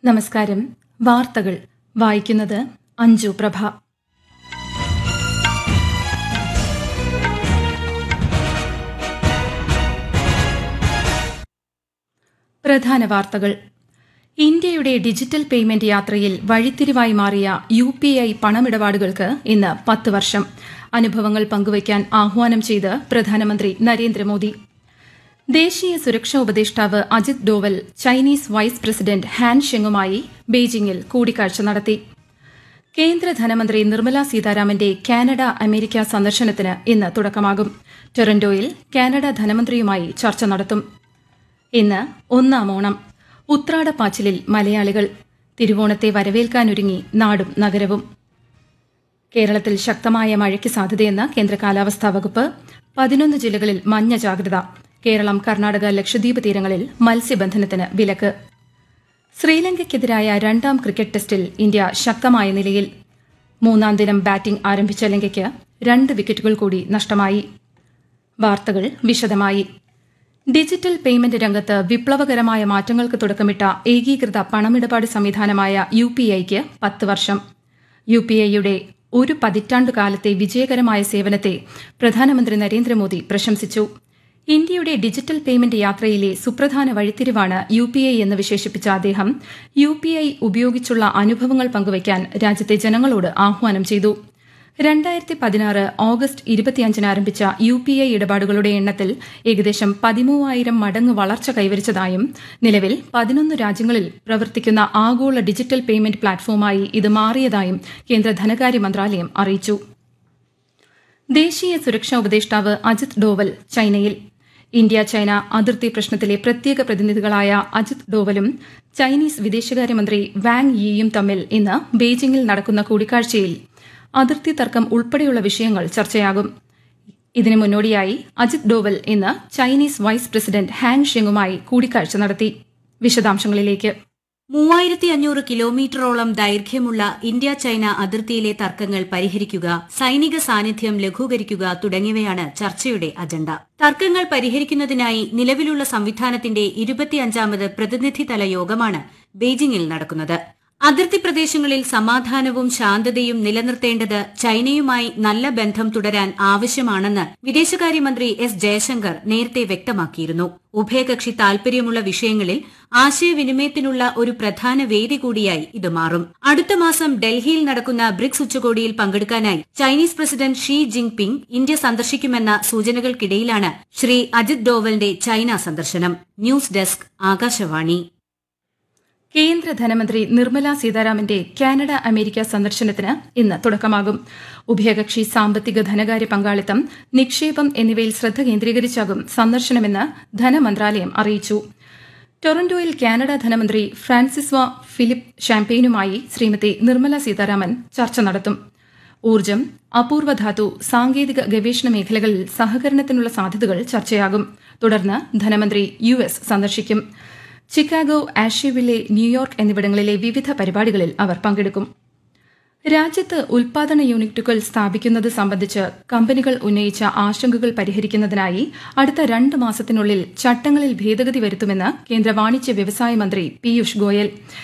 നമസ്കാരം വാർത്തകൾ വായിക്കുന്നത് അഞ്ജു പ്രഭ പ്രധാന വാർത്തകൾ ഇന്ത്യയുടെ ഡിജിറ്റൽ പേയ്മെന്റ് യാത്രയിൽ വഴിത്തിരിവായി മാറിയ യു പി ഐ പണമിടപാടുകൾക്ക് ഇന്ന് പത്ത് വർഷം അനുഭവങ്ങൾ പങ്കുവയ്ക്കാൻ ആഹ്വാനം ചെയ്ത് പ്രധാനമന്ത്രി നരേന്ദ്രമോദി ദേശീയ സുരക്ഷാ ഉപദേഷ്ടാവ് Ajit Doval Chinese vice president Han ഷെങ്ങുമായി ബീജിംഗിൽ കൂടിക്കാഴ്ച നടത്തി കേന്ദ്ര ധനമന്ത്രി നിർമ്മല സീതാരാമന്റെ കാനഡ അമേരിക്ക സന്ദർശനത്തിന് ഇന്ന് തുടക്കമാകും ടൊറന്റോയിൽ കാനഡ ധനമന്ത്രിയുമായി ചർച്ച നടത്തും ഇന്ന് ഒന്നാം ഓണം ഉത്രാടപ്പാച്ചിലിൽ മലയാളികൾ തിരുവോണത്തെ വരവേൽക്കാനൊരുങ്ങി നാടും നഗരവും കേരളത്തിൽ ശക്തമായ മഴയ്ക്ക് സാധ്യതയെന്ന് കേന്ദ്ര കാലാവസ്ഥാ വകുപ്പ് പതിനൊന്ന് ജില്ലകളിൽ മഞ്ഞ ജാഗ്രത കേരളം കർണാടക ലക്ഷദ്വീപ് തീരങ്ങളിൽ മത്സ്യബന്ധനത്തിന് വിലക്ക് ശ്രീലങ്കയ്ക്കെതിരായ രണ്ടാം ക്രിക്കറ്റ് ടെസ്റ്റിൽ ഇന്ത്യ ശക്തമായ നിലയിൽ മൂന്നാം ദിനം ബാറ്റിംഗ് ആരംഭിച്ച ലങ്കയ്ക്ക് രണ്ട് വിക്കറ്റുകൾ കൂടി നഷ്ടമായി വാർത്തകൾ വിശദമായി ഡിജിറ്റൽ പേയ്മെന്റ് രംഗത്ത് വിപ്ലവകരമായ മാറ്റങ്ങൾക്ക് തുടക്കമിട്ട ഏകീകൃത പണമിടപാട് സംവിധാനമായ യു പി ഐക്ക് പത്ത് വർഷം യു പി ഐയുടെ ഒരു പതിറ്റാണ്ടു കാലത്തെ വിജയകരമായ സേവനത്തെ പ്രധാനമന്ത്രി നരേന്ദ്രമോദി പ്രശംസിച്ചു ഇന്ത്യയുടെ ഡിജിറ്റൽ പേയ്മെന്റ് യാത്രയിലെ സുപ്രധാന വഴിത്തിരിവാണ് യു പി ഐ എന്ന് വിശേഷിപ്പിച്ച അദ്ദേഹം യു പി ഐ ഉപയോഗിച്ചുള്ള അനുഭവങ്ങൾ പങ്കുവയ്ക്കാൻ രാജ്യത്തെ ജനങ്ങളോട് ആഹ്വാനം ചെയ്തു രണ്ടായിരത്തി പതിനാറ് ഓഗസ്റ്റ് ഇരുപത്തിയഞ്ചിന് ആരംഭിച്ച യു പി ഐ ഇടപാടുകളുടെ എണ്ണത്തിൽ ഏകദേശം പതിമൂവായിരം മടങ്ങ് വളർച്ച കൈവരിച്ചതായും നിലവിൽ പതിനൊന്ന് രാജ്യങ്ങളിൽ പ്രവർത്തിക്കുന്ന ആഗോള ഡിജിറ്റൽ പേയ്മെന്റ് പ്ലാറ്റ്ഫോമായി ഇത് മാറിയതായും കേന്ദ്ര ധനകാര്യ മന്ത്രാലയം അറിയിച്ചു ദേശീയ സുരക്ഷാ ഉപദേഷ്ടാവ് അജിത് ഡോവൽ ചൈനയിൽ ഇന്ത്യ ചൈന അതിർത്തി പ്രശ്നത്തിലെ പ്രത്യേക പ്രതിനിധികളായ അജിത് ഡോവലും ചൈനീസ് വിദേശകാര്യമന്ത്രി വാങ് യിയും തമ്മിൽ ഇന്ന് ബെയ്ജിംഗിൽ നടക്കുന്ന കൂടിക്കാഴ്ചയിൽ അതിർത്തി തർക്കം ഉൾപ്പെടെയുള്ള വിഷയങ്ങൾ ചർച്ചയാകും ഇതിനു മുന്നോടിയായി അജിത് ഡോവൽ ഇന്ന് ചൈനീസ് വൈസ് പ്രസിഡന്റ് ഹാങ് ഷെങ്ങുമായി കൂടിക്കാഴ്ച നടത്തി വിശദാംശങ്ങളിലേക്ക് മൂവായിരത്തി അഞ്ഞൂറ് കിലോമീറ്ററോളം ദൈർഘ്യമുള്ള ഇന്ത്യ ചൈന അതിർത്തിയിലെ തർക്കങ്ങൾ പരിഹരിക്കുക സൈനിക സാന്നിധ്യം ലഘൂകരിക്കുക തുടങ്ങിയവയാണ് ചർച്ചയുടെ അജണ്ട തർക്കങ്ങൾ പരിഹരിക്കുന്നതിനായി നിലവിലുള്ള സംവിധാനത്തിന്റെ ഇരുപത്തിയഞ്ചാമത് പ്രതിനിധിതല യോഗമാണ് ബെയ്ജിംഗിൽ നടക്കുന്നത് അതിർത്തി പ്രദേശങ്ങളിൽ സമാധാനവും ശാന്തതയും നിലനിർത്തേണ്ടത് ചൈനയുമായി നല്ല ബന്ധം തുടരാൻ ആവശ്യമാണെന്ന് വിദേശകാര്യമന്ത്രി എസ് ജയശങ്കർ നേരത്തെ വ്യക്തമാക്കിയിരുന്നു ഉഭയകക്ഷി താൽപര്യമുള്ള വിഷയങ്ങളിൽ ആശയവിനിമയത്തിനുള്ള ഒരു പ്രധാന വേദി കൂടിയായി ഇത് മാറും അടുത്ത മാസം ഡൽഹിയിൽ നടക്കുന്ന ബ്രിക്സ് ഉച്ചകോടിയിൽ പങ്കെടുക്കാനായി Chinese president Xi Jinping India സന്ദർശിക്കുമെന്ന സൂചനകൾക്കിടയിലാണ് ശ്രീ അജിത് ഡോവലിന്റെ ചൈന സന്ദർശനം ന്യൂസ് ഡെസ്ക് ആകാശവാണി കേന്ദ്ര ധനമന്ത്രി നിർമ്മല സീതാരാമന്റെ കാനഡ അമേരിക്ക സന്ദർശനത്തിന് ഇന്ന് തുടക്കമാകും ഉഭയകക്ഷി സാമ്പത്തിക ധനകാര്യ പങ്കാളിത്തം നിക്ഷേപം എന്നിവയിൽ ശ്രദ്ധ കേന്ദ്രീകരിച്ചാകും സന്ദർശനമെന്ന് ധനമന്ത്രാലയം അറിയിച്ചു ടൊറന്റോയിൽ കാനഡ ധനമന്ത്രി ഫ്രാൻസിസ്വ ഫിലിപ്പ് ഷാംപെയിനുമായി ശ്രീമതി നിർമ്മല സീതാരാമൻ ചർച്ച നടത്തും ഊർജ്ജം അപൂർവധാതു സാങ്കേതിക ഗവേഷണ മേഖലകളിൽ സഹകരണത്തിനുള്ള സാധ്യതകൾ ചർച്ചയാകും തുടർന്ന് ധനമന്ത്രി യു എസ് സന്ദർശിക്കും ചിക്കാഗോ ആഷ്യവില്ലെ ന്യൂയോർക്ക് എന്നിവിടങ്ങളിലെ വിവിധ പരിപാടികളിൽ അവർ പങ്കെടുക്കും രാജ്യത്ത് ഉൽപാദന യൂണിറ്റുകൾ സ്ഥാപിക്കുന്നത് സംബന്ധിച്ച് കമ്പനികൾ ഉന്നയിച്ച ആശങ്കകൾ പരിഹരിക്കുന്നതിനായി അടുത്ത രണ്ട് മാസത്തിനുള്ളിൽ ചട്ടങ്ങളിൽ ഭേദഗതി വരുത്തുമെന്ന് കേന്ദ്ര വാണിജ്യ വ്യവസായ മന്ത്രി പീയൂഷ് ഗോയൽ